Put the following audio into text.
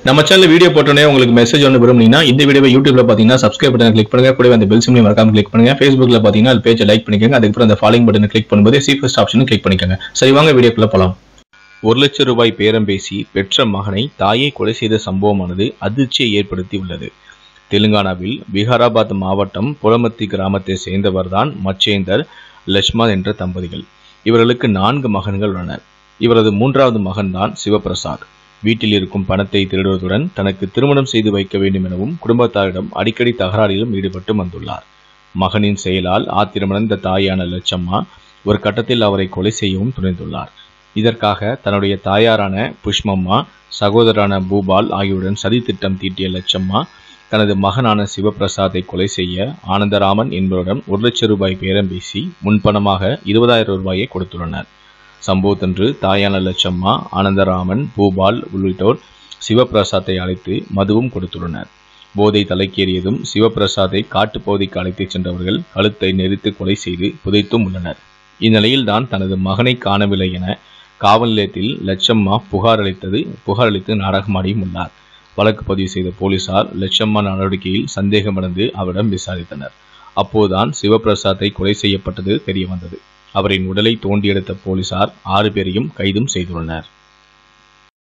நம்ம channel video போட்டோன்னே உங்களுக்கு மெசேஜ் ஒன்று விரும்புனீங்கன்னா இந்த வீடியோவை யூடியூப்ல பார்த்தீங்கன்னா சப்ஸ்கிரைப் பட்டன் கிளிக் பண்ணுங்க கூடவே அந்த பெல் சிம்லையும் மறக்காம கிளிக் பண்ணுங்க ஃபேஸ்புக்ல பார்த்தீங்கன்னா அது பேஜை லைக் பண்ணிக்கோங்க அதுக்கப்புறம் அந்த ஃபாலோயிங் பட்டனை கிளிக் பண்ணும்போது சி ஃபர்ஸ்ட் ஆப்ஷனும் கிளிக் பண்ணிக்கோங்க சரி வாங்க வீடியோக்குள்ள போலாம் ஒரு லட்சம் ரூபாய் பேரம் பேசி பெற்ற மகனை தாயை கொலை செய்த சம்பவமானது அதிர்ச்சியை ஏற்படுத்தி உள்ளது தெலுங்கானாவில் விகாராபாத் மாவட்டம் புலமத்தி கிராமத்தை சேர்ந்தவர்தான் மச்சேந்தர் லட்சுமண் என்ற தம்பதிகள் இவர்களுக்கு நான்கு மகன்கள் உள்ளனர் இவரது மூன்றாவது மகன்தான் சிவபிரசாத் வீட்டில் இருக்கும் பணத்தை திருடுவதுடன் தனக்கு திருமணம் செய்து வைக்க வேண்டும் எனவும் குடும்பத்தாரிடம் அடிக்கடி தகராறிலும் ஈடுபட்டு வந்துள்ளார் மகனின் செயலால் ஆத்திரமடைந்த தாயான லட்சம்மா ஒரு கட்டத்தில் அவரை கொலை செய்யவும் துணிந்துள்ளார் இதற்காக தன்னுடைய தாயாரான புஷ்மம்மா சகோதரரான பூபால் ஆகியோருடன் சதி திட்டம் தீட்டிய லட்சம்மா தனது மகனான சிவபிரசாத்தை கொலை செய்ய ஆனந்தராமன் என்பவரிடம் ஒரு லட்சம் ரூபாய் பேரம் பேசி முன்பணமாக இருபதாயிரம் ரூபாயை கொடுத்துள்ளனர் சம்பவத்தன்று தாயான லட்சம்மா ஆனந்தராமன் பூபால் உள்ளிட்டோர் சிவபிரசாத்தை அழைத்து மதுவும் கொடுத்துள்ளனர் போதை தலைக்கேறியதும் சிவபிரசாத்தை காட்டுப்பகுதிக்கு அழைத்துச் சென்றவர்கள் கழுத்தை நெரித்து கொலை செய்து புதைத்தும் உள்ளனர் இந்நிலையில்தான் தனது மகனை காணவில்லை என காவல் நிலையத்தில் லட்சம்மா புகார் அளித்தது புகார் அளித்து நாடகமாடியும் உள்ளார் வழக்கு பதிவு செய்த போலீசார் லட்சம்மா நடவடிக்கையில் சந்தேகமடைந்து அவரிடம் விசாரித்தனர் அப்போதுதான் சிவபிரசாத்தை கொலை செய்யப்பட்டது தெரிய வந்தது அவரின் உடலை தோண்டி எடுத்த போலீசார் ஆறு பேரையும் கைதும் செய்துள்ளனர்